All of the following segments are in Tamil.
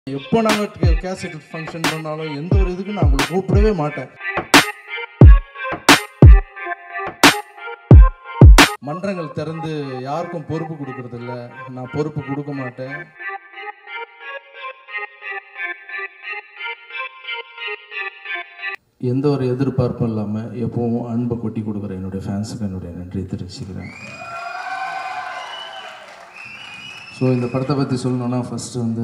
எப்போ நாங்கள் கேசட் ஃபங்க்ஷன் பண்ணாலும் எந்த ஒரு இதுக்கு நான் உங்களை கூப்பிடவே மாட்டேன் மன்றங்கள் திறந்து யாருக்கும் பொறுப்பு கொடுக்கறது இல்ல நான் பொறுப்பு கொடுக்க மாட்டேன் எந்த ஒரு எதிர்பார்ப்பும் இல்லாமல் எப்பவும் அன்பை கொட்டி கொடுக்குற என்னுடைய ஃபேன்ஸுக்கு என்னுடைய நன்றியை தெரிவிச்சுக்கிறேன் ஸோ இந்த படத்தை பற்றி சொல்லணும்னா ஃபஸ்ட்டு வந்து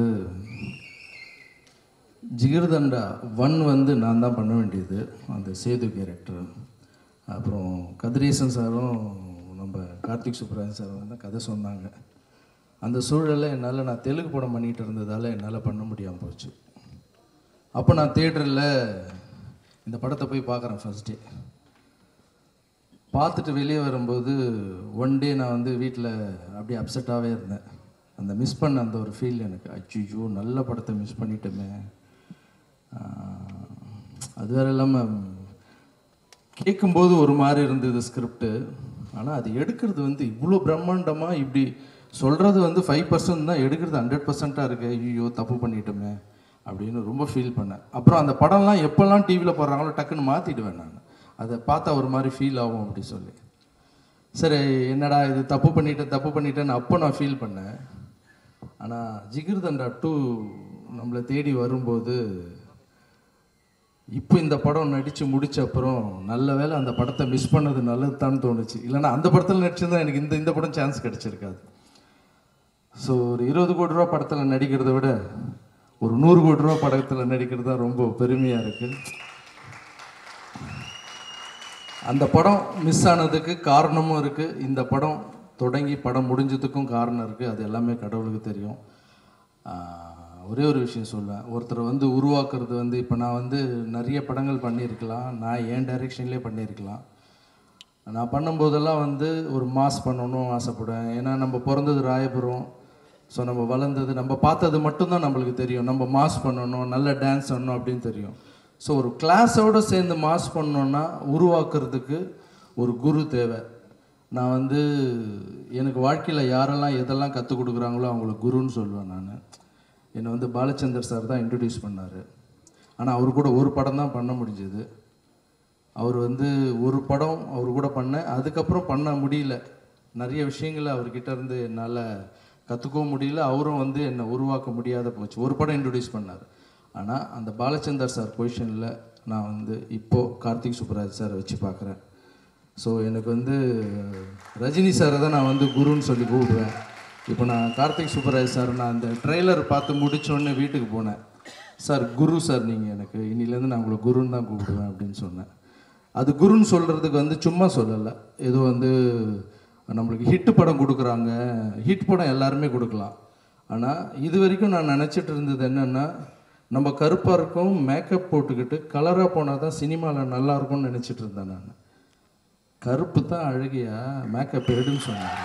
ஜிகிர்தண்டா ஒன் வந்து நான் தான் பண்ண வேண்டியது அந்த சேது கேரக்டர் அப்புறம் கதிரேசன் சாரும் நம்ம கார்த்திக் சுப்ராஜ் சாரும் தான் கதை சொன்னாங்க அந்த சூழலில் என்னால் நான் தெலுங்கு படம் பண்ணிகிட்டு இருந்ததால் என்னால் பண்ண முடியாமல் போச்சு அப்போ நான் தேட்டரில் இந்த படத்தை போய் பார்க்குறேன் ஃபஸ்ட் டே பார்த்துட்டு வெளியே வரும்போது ஒன் டே நான் வந்து வீட்டில் அப்படியே அப்செட்டாகவே இருந்தேன் அந்த மிஸ் பண்ண அந்த ஒரு ஃபீல் எனக்கு அச்சுச்சோ நல்ல படத்தை மிஸ் பண்ணிட்டோமே ஆஹ், அது வேற இல்லாமல் கேட்கும்போது ஒரு மாதிரி இருந்தது ஸ்கிரிப்டு ஆனால் அது எடுக்கிறது வந்து இவ்வளோ பிரம்மாண்டமாக இப்படி சொல்கிறது வந்து ஃபைவ் பர்சன்ட் தான் எடுக்கிறது ஹண்ட்ரட் பர்சண்ட்டாக இருக்கு ஐயோ தப்பு பண்ணிட்டோமே அப்படின்னு ரொம்ப ஃபீல் பண்ணேன் அப்புறம் அந்த படம்லாம் எப்போல்லாம் டிவியில் போடுறாங்களோ டக்குன்னு மாற்றிடுவேன் நான் அதை பார்த்தா ஒரு மாதிரி ஃபீல் ஆகும் அப்படி சொல்லி சரி என்னடா இது தப்பு பண்ணிட்டேன் தப்பு பண்ணிட்டேன்னு அப்போ நான் ஃபீல் பண்ணேன் ஆனால் ஜிகிர்தண்டா டூ நம்மளை தேடி வரும்போது இப்போ இந்த படம் நடித்து முடிச்ச அப்புறம் நல்ல வேளை அந்த படத்தை மிஸ் பண்ணது நல்லதுதான்னு தோணுச்சு இல்லைன்னா அந்த படத்தில் நடிச்சிருந்தா எனக்கு இந்த இந்த படம் சான்ஸ் கிடைச்சிருக்காது ஸோ ஒரு இருபது கோடி ரூபா படத்தில் நடிக்கிறத விட ஒரு நூறு கோடி ரூபா படத்தில் நடிக்கிறது தான் ரொம்ப பெருமையாக இருக்குது அந்த படம் மிஸ் ஆனதுக்கு காரணமும் இருக்குது இந்த படம் தொடங்கி படம் முடிஞ்சதுக்கும் காரணம் இருக்குது அது எல்லாமே கடவுளுக்கு தெரியும் ஆஹ் ஒரே ஒரு விஷயம் சொல்லுவேன் ஒருத்தர் வந்து உருவாக்குறது வந்து இப்போ நான் வந்து நிறைய படங்கள் பண்ணியிருக்கலாம் நான் என் டைரெக்ஷன்லேயே பண்ணியிருக்கலாம் நான் பண்ணும்போதெல்லாம் வந்து ஒரு மாஸ் பண்ணணும்னு ஆசைப்படுவேன் ஏன்னா நம்ம பிறந்தது ராயபுரம் ஸோ நம்ம வளர்ந்தது நம்ம பார்த்தது மட்டும்தான் நம்மளுக்கு தெரியும் நம்ம மாஸ் பண்ணணும் நல்ல டான்ஸ் பண்ணணும் அப்படின்னு தெரியும் ஸோ ஒரு கிளாஸோடு சேர்ந்து மாஸ் பண்ணோன்னா உருவாக்குறதுக்கு ஒரு குரு தேவை நான் வந்து எனக்கு வாழ்க்கையில் யாரெல்லாம் எதெல்லாம் கற்றுக் கொடுக்குறாங்களோ அவங்களுக்கு குருன்னு சொல்லுவேன் நான் என்னை வந்து பாலச்சந்தர் சார் தான் இன்ட்ரடியூஸ் பண்ணார் ஆனால் அவர் கூட ஒரு படம் தான் பண்ண முடிஞ்சது அவர் வந்து ஒரு படம் அவர் கூட பண்ணேன் அதுக்கப்புறம் பண்ண முடியல நிறைய விஷயங்களை அவர்கிட்ட இருந்து என்னால் கற்றுக்கவும் முடியல அவரும் வந்து என்னை உருவாக்க முடியாத போச்சு ஒரு படம் இன்ட்ரடியூஸ் பண்ணார் ஆனால் அந்த பாலச்சந்தர் சார் பொசிஷனில் நான் வந்து இப்போது கார்த்திக் சுப்ராஜ் சார் வச்சு பார்க்குறேன் ஸோ எனக்கு வந்து ரஜினி சாரை தான் நான் வந்து குருன்னு சொல்லி கூப்பிடுவேன் இப்போ நான் கார்த்திக் சுப்ராஜ் சார் நான் அந்த ட்ரெய்லர் பார்த்து முடிச்சோடனே வீட்டுக்கு போனேன் சார் குரு சார் நீங்கள் எனக்கு இன்னிலேருந்து நான் உங்களை குருன்னு தான் கூப்பிடுவேன் அப்படின்னு சொன்னேன் அது குருன்னு சொல்கிறதுக்கு வந்து சும்மா சொல்லலை ஏதோ வந்து நம்மளுக்கு ஹிட் படம் கொடுக்குறாங்க ஹிட் படம் எல்லாருமே கொடுக்கலாம் ஆனால் இது வரைக்கும் நான் நினச்சிட்டு இருந்தது என்னென்னா நம்ம கருப்பாக இருக்கும் மேக்கப் போட்டுக்கிட்டு கலராக போனால் தான் சினிமாவில் நல்லா இருக்கும்னு நினச்சிட்டு இருந்தேன் நான் கருப்பு தான் அழகியா மேக்கப் எடுன்னு சொன்னாங்க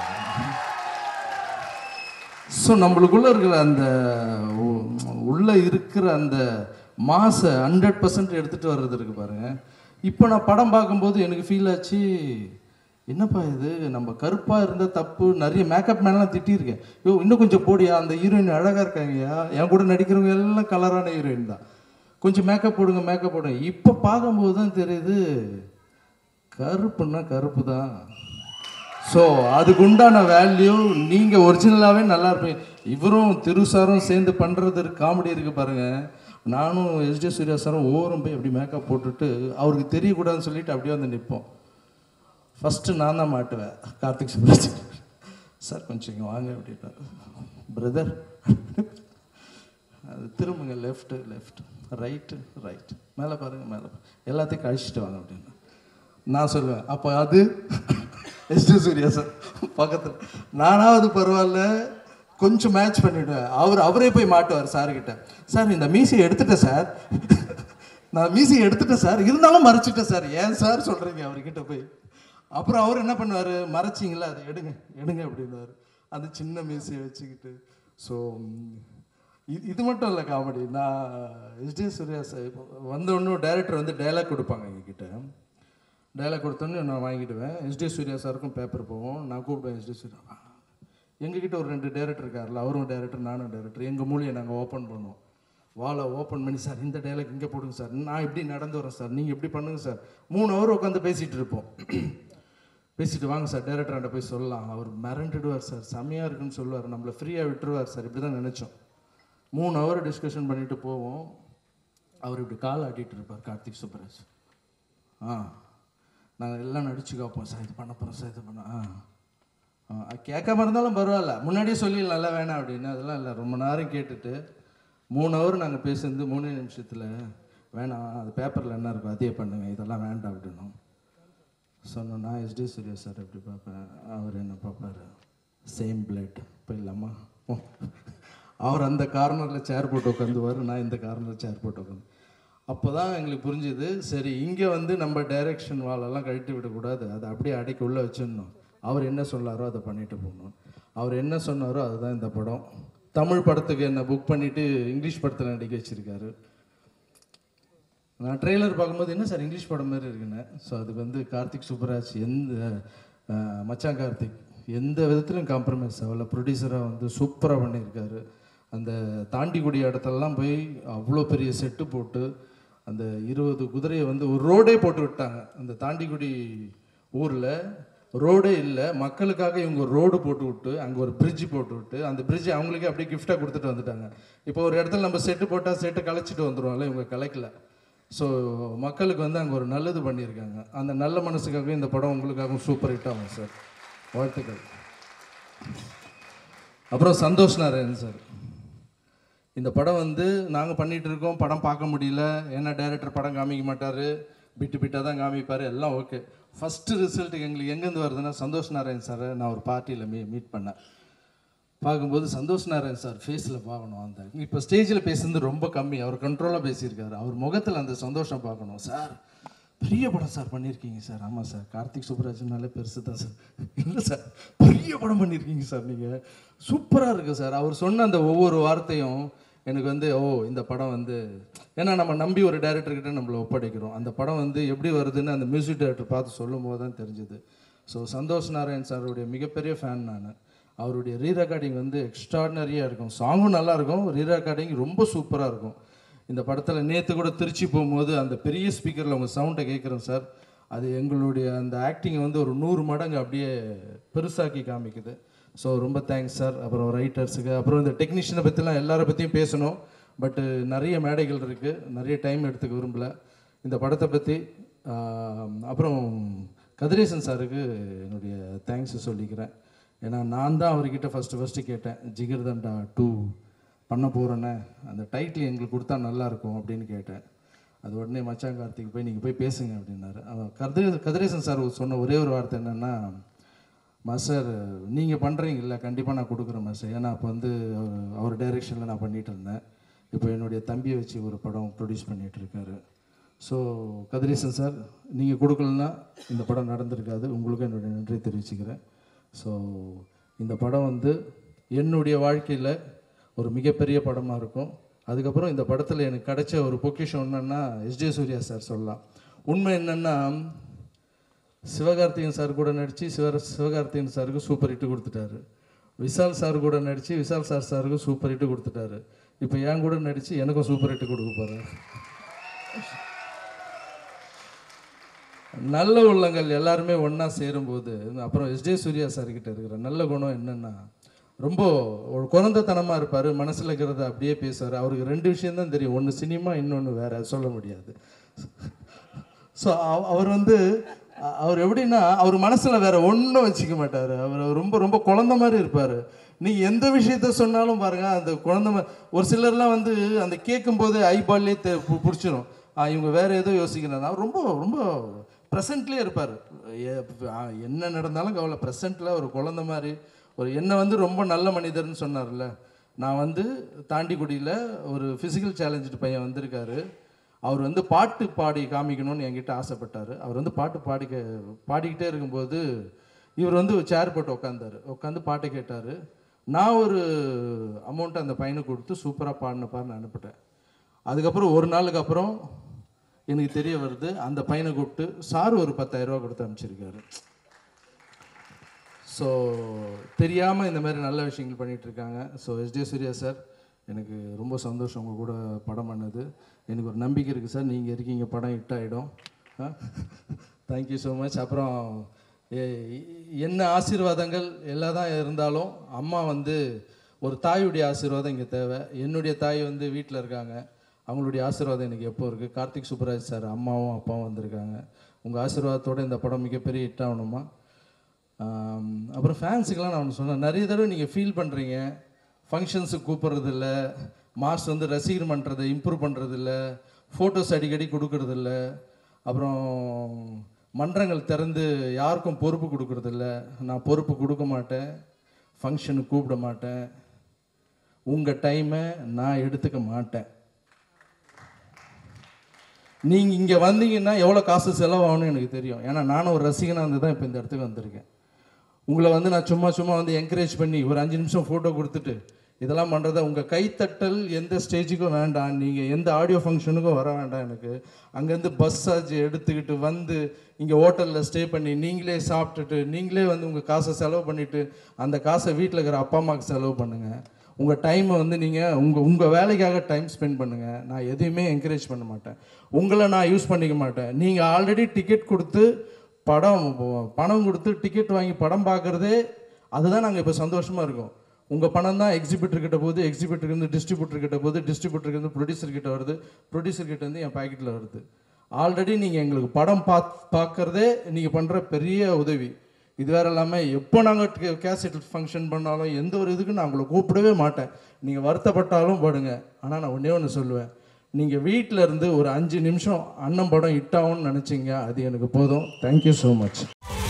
ஸோ நம்மளுக்குள்ள இருக்கிற அந்த உ- உள்ள இருக்கிற அந்த மாசை ஹண்ட்ரட் பர்சன்ட் எடுத்துகிட்டு வர்றது இருக்கு பாருங்க இப்போ நான் படம் பார்க்கும்போது எனக்கு ஃபீல் ஆச்சு என்னப்பா இது நம்ம கருப்பாக இருந்த தப்பு நிறைய மேக்கப் மேலாம் திட்டியிருக்கேன் யோ இன்னும் கொஞ்சம் போடியா அந்த ஹீரோயின் அழகாக இருக்காங்கயா என் கூட நடிக்கிறவங்க எல்லாம் கலரான ஹீரோயின் தான் கொஞ்சம் மேக்கப் போடுங்க மேக்கப் போடுங்க இப்போ பார்க்கும்போது தான் தெரியுது கருப்புன்னா கருப்பு தான் ஸோ அதுக்கு உண்டான வேல்யூ நீங்கள் ஒரிஜினலாகவே நல்லா இருப்பீங்க இவரும் திரு சாரும் சேர்ந்து பண்ணுறது காமெடி இருக்குது பாருங்கள் நானும் எஸ்டி சூர்யா சாரும் ஓரம் போய் அப்படி மேக்கப் போட்டுட்டு அவருக்கு தெரியக்கூடாதுன்னு சொல்லிட்டு அப்படியே வந்து நிற்போம் ஃபஸ்ட்டு நான் தான் மாட்டுவேன் கார்த்திக் சுப்ராஜ் சார் கொஞ்சம் இங்கே வாங்க அப்படின்ட்டார் பிரதர் அது திரும்புங்க லெஃப்ட்டு லெஃப்ட் ரைட்டு ரைட் மேலே பாருங்கள் மேலே எல்லாத்தையும் கழிச்சிட்டு வாங்க அப்படின்னு நான் சொல்லுவேன் அப்போ அது எஸ்டி சூர்யா சார் பக்கத்தில் நானாவது பரவாயில்ல கொஞ்சம் மேட்ச் பண்ணிவிடுவேன் அவர் அவரே போய் மாட்டுவார் சார்கிட்ட சார் இந்த மீசியை எடுத்துட்டேன் சார் நான் மீசியை எடுத்துட்டேன் சார் இருந்தாலும் மறைச்சிட்டேன் சார் ஏன் சார் சொல்கிறீங்க அவர்கிட்ட போய் அப்புறம் அவர் என்ன பண்ணுவார் மறைச்சிங்களா அதை எடுங்க எடுங்க அப்படின்னுவார் அந்த சின்ன மீசையை வச்சுக்கிட்டு ஸோ இது இது மட்டும் இல்லை காமெடி நான் எஸ்டி சூர்யா சார் இப்போ வந்த உடனே டேரக்டர் வந்து டைலாக் கொடுப்பாங்க எங்ககிட்ட டைலாக் கொடுத்தோன்னே நான் வாங்கிடுவேன் எஸ்டி சூர்யா சாருக்கும் பேப்பர் போவோம் நான் கூப்பிடுவேன் எஸ்டி சூர்யா எங்ககிட்ட ஒரு ரெண்டு டேரக்டர் இருக்கார்ல அவரும் டேரக்டர் நானும் டேரக்டர் எங்கள் மூலியை நாங்கள் ஓப்பன் பண்ணுவோம் வாலை ஓப்பன் பண்ணி சார் இந்த டைலாக் இங்கே போடுங்க சார் நான் இப்படி நடந்து வரேன் சார் நீங்கள் இப்படி பண்ணுங்க சார் மூணு ஹவர் உட்காந்து பேசிகிட்டு இருப்போம் பேசிட்டு வாங்க சார் டேரக்டர்கிட்ட போய் சொல்லலாம் அவர் மிரண்டுடுவார் சார் செம்மையாக இருக்குன்னு சொல்லுவார் நம்மளை ஃப்ரீயாக விட்டுருவார் சார் இப்படி தான் நினச்சோம் மூணு ஹவர் டிஸ்கஷன் பண்ணிட்டு போவோம் அவர் இப்படி கால் ஆட்டிகிட்டு இருப்பார் கார்த்திக் சுப்பராஜ் ஆ நாங்கள் எல்லாம் நடிச்சு காப்போம் சார் இது பண்ண போகிறோம் சார் இது பண்ண ஆ ஆ, கேட்காம இருந்தாலும் பரவாயில்ல முன்னாடியே சொல்லிடலாம்ல வேணாம் அப்படின்னு அதெல்லாம் இல்லை ரொம்ப நேரம் கேட்டுட்டு மூணு ஹவர் நாங்கள் பேசுனது மூணே நிமிஷத்தில் வேணாம் அது பேப்பரில் என்ன இருக்கும் அதே பண்ணுங்க இதெல்லாம் வேண்டாம் அப்படின்னோம் சொன்னோன்னா எஸ்டி சூர்யா சார் எப்படி பார்ப்பேன் அவர் என்ன பார்ப்பாரு சேம் பிளட் போயிடலாமா ஓ. அவர் அந்த கார்னரில் சேர் போட்டு உட்காந்துவார் நான் இந்த கார்னரில் சேர் போட்டு உட்காந்து அப்போ தான் எங்களுக்கு புரிஞ்சுது சரி இங்கே வந்து நம்ம டைரக்ஷன் வாலெல்லாம் கழட்டி விடக்கூடாது அதை அப்படியே அடைக்கி உள்ளே வச்சிடணும் அவர் என்ன சொன்னாரோ அதை பண்ணிட்டு போகணும் அவர் என்ன சொன்னாரோ அதுதான் இந்த படம் தமிழ் படத்துக்கு என்ன புக் பண்ணிவிட்டு இங்கிலீஷ் படத்தில் நடிக்க வச்சுருக்காரு நான் ட்ரெய்லர் பார்க்கும்போது என்ன சார் இங்கிலீஷ் படம் மாதிரி இருக்குன்னு ஸோ அதுக்கு வந்து கார்த்திக் சுப்பராஜ் எந்த அஹ், மச்சான் கார்த்திக் எந்த விதத்துலையும் காம்ப்ரமைஸ் ஆகல ப்ரொடியூசராக வந்து சூப்பராக பண்ணியிருக்காரு அந்த தாண்டிக்குடி இடத்துலலாம் போய் அவ்வளோ பெரிய செட்டு போட்டு அந்த இருபது குதிரையை வந்து ஒரு ரோடே போட்டு விட்டாங்க அந்த தாண்டிக்குடி ஊரில் ரோடே இல்லை மக்களுக்காக இவங்க ஒரு ரோடு போட்டு விட்டு அங்கே ஒரு பிரிட்ஜ் போட்டு விட்டு அந்த பிரிட்ஜ் அவங்களுக்கே அப்படியே கிஃப்டாக கொடுத்துட்டு வந்துட்டாங்க இப்போ ஒரு இடத்துல நம்ம செட்டு போட்டால் செட்டு கலைச்சிட்டு வந்துருவோம்ல இவங்க கலைக்கல ஸோ மக்களுக்கு வந்து அங்கே ஒரு நல்லது பண்ணியிருக்காங்க அந்த நல்ல மனசுக்காக இந்த படம் உங்களுக்காகவும் சூப்பர் ஹிட் ஆகும் சார் வாழ்த்துக்கள் அப்புறம் சந்தோஷ் நாராயணன் சார் இந்த படம் வந்து நாங்கள் பண்ணிட்டு இருக்கோம் படம் பார்க்க முடியல ஏன்னா டைரக்டர் படம் காமிக்க மாட்டார் பிட்டு பிட்டாக தான் காமிப்பார் எல்லாம் ஓகே ஃபஸ்ட்டு ரிசல்ட் எங்களுக்கு எங்கேருந்து வருதுன்னா சந்தோஷ் நாராயண் சாரை நான் ஒரு பார்ட்டியில் மீ மீட் பண்ணேன் பார்க்கும்போது சந்தோஷ் நாராயண் சார் ஃபேஸில் பார்க்கணும் அந்த இப்போ ஸ்டேஜில் பேசுனது ரொம்ப கம்மி அவர் கண்ட்ரோலாக பேசியிருக்காரு அவர் முகத்தில் அந்த சந்தோஷம் பார்க்கணும் சார் பெரிய படம் சார் பண்ணியிருக்கீங்க சார் ஆமாம் சார் கார்த்திக் சுப்ராஜ்னாலே பெருசு தான் சார் இல்லை சார் பெரிய படம் பண்ணியிருக்கீங்க சார் நீங்கள் சூப்பராக இருக்குது சார் அவர் சொன்ன அந்த ஒவ்வொரு வார்த்தையும் எனக்கு வந்து ஓ இந்த படம் வந்து ஏன்னா நம்ம நம்பி ஒரு director கிட்ட நம்மளை ஒப்படைக்கிறோம் அந்த படம் வந்து எப்படி வருதுன்னு அந்த மியூசிக் டைரக்டர் பார்த்து சொல்லும் போது தான் தெரிஞ்சுது ஸோ சந்தோஷ் நாராயண் சாருடைய மிகப்பெரிய ஃபேன் நான் அவருடைய ரீ ரெக்கார்டிங் வந்து எக்ஸ்ட்ராடினரியாக இருக்கும் சாங்கும் நல்லா இருக்கும் ரீ ரெக்கார்டிங் ரொம்ப சூப்பராக இருக்கும் இந்த படத்தில் நேற்று கூட திருச்சி போகும்போது அந்த பெரிய ஸ்பீக்கரில் உங்கள் சவுண்டை கேட்குறேன் சார் அது எங்களுடைய அந்த ஆக்டிங்கை வந்து ஒரு நூறு மடங்கு அப்படியே பெருசாக்கி காமிக்குது ஸோ ரொம்ப தேங்க்ஸ் சார் அப்புறம் ரைட்டர்ஸுக்கு அப்புறம் இந்த டெக்னீஷியனை பற்றிலாம் எல்லாரை பற்றியும் பேசணும் பட்டு நிறைய மேடைகள் இருக்குது நிறைய டைம் எடுத்துக்க விரும்பல இந்த படத்தை பற்றி அப்புறம் கதிரேசன் சாருக்கு என்னுடைய தேங்க்ஸ் சொல்லிக்கிறேன் ஏன்னா நான் தான் அவர்கிட்ட ஃபஸ்ட்டு ஃபஸ்ட்டு கேட்டேன் ஜிகர்தண்டா டூ பண்ண போகிறேன்னே அந்த டைட்டில் எங்களுக்கு கொடுத்தா நல்லா இருக்கும் அப்படின்னு கேட்டேன் அது உடனே மச்சான் கார்த்திக் போய் நீங்கள் போய் பேசுங்க அப்படின்னாரு அவன் கதிரே கதிரேசன் சார் சொன்ன ஒரே ஒரு வார்த்தை என்னென்னா மாஸ்டர் நீங்கள் பண்ணுறீங்கல்ல கண்டிப்பாக நான் கொடுக்குறேன் மாஸ்டர் ஏன்னா அப்போ வந்து அவர் அவர் டைரெக்ஷனில் நான் பண்ணிகிட்டு இருந்தேன் இப்போ என்னுடைய தம்பியை வச்சு ஒரு படம் ப்ரொடியூஸ் பண்ணிகிட்டு இருக்காரு ஸோ கதிரேசன் சார் நீங்கள் கொடுக்கலன்னா இந்த படம் நடந்திருக்காது உங்களுக்கும் என்னுடைய நன்றி தெரிவிச்சுக்கிறேன் ஸோ இந்த படம் வந்து என்னுடைய வாழ்க்கையில் ஒரு மிகப்பெரிய படமாக இருக்கும் அதுக்கப்புறம் இந்த படத்தில் எனக்கு கிடைச்ச ஒரு பொக்கிஷம் என்னென்னா எஸ்ஜே சூர்யா சார் சொல்லலாம் உண்மை என்னென்னா சிவகார்த்திகேயன் சார் கூட நடித்து சிவ சிவகார்த்திகேயன் சாருக்கு சூப்பர் ஹிட் கொடுத்துட்டாரு விஷால் சார் கூட நடித்து விஷால் சார் சாருக்கு சூப்பர் ஹிட் கொடுத்துட்டாரு இப்போ என் கூட நடித்து எனக்கும் சூப்பர் ஹிட் கொடுக்க போகிறார் நல்ல உள்ளங்கள் எல்லாருமே ஒன்றா சேரும்போது அப்புறம் எஸ்ஜே சூர்யா சார் கிட்ட இருக்கிற நல்ல குணம் என்னென்னா ரொம்ப ஒரு குழந்தைத்தனமாக இருப்பார் மனசில் இருக்கிறத அப்படியே பேசுவார் அவருக்கு ரெண்டு விஷயம் தான் தெரியும் ஒன்று சினிமா இன்னொன்று வேற அது சொல்ல முடியாது ஸோ அவர் வந்து அ- அவர் எப்படின்னா அவர் மனசில் வேற ஒன்றும் வச்சுக்க மாட்டார் அவர் ரொம்ப ரொம்ப குழந்த மாதிரி இருப்பார் நீ எந்த விஷயத்த சொன்னாலும் பாருங்க அந்த குழந்தை மா- ஒரு சிலர்லாம் வந்து அந்த கேட்கும்போது ஐபால்லே பிடிச்சிரும் இவங்க வேற ஏதோ யோசிக்கிறாங்க அவர் ரொம்ப ரொம்ப ப்ரெசண்ட்லேயே இருப்பார் என்ன நடந்தாலும் கவலை ப்ரெசண்ட்டில் ஒரு குழந்த மாதிரி ஒரு என்னை வந்து ரொம்ப நல்ல மனிதர்னு சொன்னார்ல நான் வந்து தாண்டிக்குடியில் ஒரு ஃபிசிக்கல் சேலஞ்சு பையன் வந்திருக்காரு அவர் வந்து பாட்டு பாடி காமிக்கணும்னு என்கிட்ட ஆசைப்பட்டார் அவர் வந்து பாட்டு பாடிக்க பாடிக்கிட்டே இருக்கும்போது இவர் வந்து சேர் போட்டு உட்காந்தாரு உட்காந்து பாட்டை கேட்டார் நான் ஒரு அமௌண்ட் அந்த பையனுக்கு கொடுத்து சூப்பராக பாடினப்பான்னு அனுப்பிட்டேன் அதுக்கப்புறம் ஒரு நாளுக்கு அப்புறம் எனக்கு தெரிய வருது அந்த பையனை கூப்பிட்டு சார் ஒரு 10000 ரூபாய் கொடுத்து அனுப்பிச்சிருக்காரு ஸோ தெரியாமல் இந்த மாதிரி நல்ல விஷயங்கள் பண்ணிட்டு இருக்காங்க ஸோ எஸ்டி சூர்யா சார் எனக்கு ரொம்ப சந்தோஷம் உங்கள் கூட படம் பண்ணது எனக்கு ஒரு நம்பிக்கை இருக்குது சார் நீங்கள் இருக்கீங்க படம் ஹிட் ஆகிடும் தேங்க்யூ ஸோ மச் அப்புறம் எ- என்ன ஆசீர்வாதங்கள் எல்லாம் தான் இருந்தாலும் அம்மா வந்து ஒரு தாயுடைய ஆசீர்வாதம் இங்கே தேவை என்னுடைய தாய் வந்து வீட்டில் இருக்காங்க அவங்களுடைய ஆசீர்வாதம் எனக்கு எப்போ இருக்குது கார்த்திக் சுப்பராஜ் சார் அம்மாவும் அப்பாவும் வந்திருக்காங்க உங்கள் ஆசீர்வாதத்தோட இந்த படம் மிகப்பெரிய ஹிட் ஆகணுமா ஆம், அப்புறம் ஃபேன்ஸுக்கெல்லாம் நான் ஒன்று சொன்னேன் நிறைய தடவை நீங்கள் ஃபீல் பண்ணுறீங்க ஃபங்க்ஷன்ஸுக்கு கூப்பிட்றதில்ல மாஸ் வந்து ரசிகர் பண்ணுறதை இம்ப்ரூவ் பண்ணுறதில்ல ஃபோட்டோஸ் அடிக்கடி கொடுக்கறதில்ல அப்புறம் மன்றங்கள் திறந்து யாருக்கும் பொறுப்பு கொடுக்கறதில்ல நான் பொறுப்பு கொடுக்க மாட்டேன் ஃபங்க்ஷனுக்கு கூப்பிட மாட்டேன் உங்கள் டைமை நான் எடுத்துக்க மாட்டேன் நீங்கள் இங்கே வந்தீங்கன்னா எவ்வளோ காசு செலவாகும்னு எனக்கு தெரியும் ஏன்னா நானும் ஒரு ரசிகனாக இருந்து தான் இப்போ இந்த இடத்துக்கு வந்திருக்கேன் உங்களை வந்து நான் சும்மா சும்மா வந்து என்கரேஜ் பண்ணி ஒரு அஞ்சு நிமிஷம் ஃபோட்டோ கொடுத்துட்டு இதெல்லாம் பண்ணுறத உங்கள் கைத்தட்டல் எந்த ஸ்டேஜுக்கும் வேண்டாம் நீங்கள் எந்த ஆடியோ ஃபங்க்ஷனுக்கும் வர வேண்டாம் எனக்கு அங்கேருந்து பஸ் சார்ஜ் எடுத்துக்கிட்டு வந்து இங்கே ஹோட்டலில் ஸ்டே பண்ணி நீங்களே சாப்பிட்டுட்டு நீங்களே வந்து உங்கள் காசை செலவு பண்ணிவிட்டு அந்த காசை வீட்டில் இருக்கிற அப்பா அம்மாவுக்கு செலவு பண்ணுங்கள் உங்கள் டைமை வந்து நீங்கள் உங்கள் உங்கள் வேலைக்காக டைம் ஸ்பெண்ட் பண்ணுங்கள் நான் எதையுமே என்கரேஜ் பண்ண மாட்டேன் உங்களை நான் யூஸ் பண்ணிக்க மாட்டேன் நீங்கள் ஆல்ரெடி டிக்கெட் கொடுத்து படம் பணம் கொடுத்து டிக்கெட் வாங்கி படம் பார்க்குறதே அதுதான் நாங்கள் இப்போ சந்தோஷமாக இருக்கோம் உங்கள் பணம் தான் எக்ஸிபிட்டர் கிட்ட போகுது எக்ஸிபிட்டர் இருந்து டிஸ்ட்ரிபியூட்டர் கிட்ட போகுது டிஸ்ட்ரிபியூட்டர் இருந்து ப்ரொடியூசர் கிட்ட வருது ப்ரொடியூசர் கிட்ட இருந்து என் பாக்கெட்டில் வருது ஆல்ரெடி நீங்கள் எங்களுக்கு படம் பாத் பார்க்கறதே நீங்கள் பண்ணுற பெரிய உதவி இது வேற இல்லாமல் எப்போ நாங்கள் கேசட் ஃபங்க்ஷன் பண்ணாலும் எந்த ஒரு இதுக்கும் நான் உங்களை கூப்பிடவே மாட்டேன் நீங்கள் வருத்தப்பட்டாலும் படுங்க ஆனால் நான் ஒன்றே ஒன்று சொல்லுவேன் நீங்கள் வீட்டில் இருந்து ஒரு அஞ்சு நிமிஷம் அண்ணன் படம் ஹிட் ஆகும்னு நினச்சிங்க அது எனக்கு போதும் தேங்க்யூ ஸோ மச்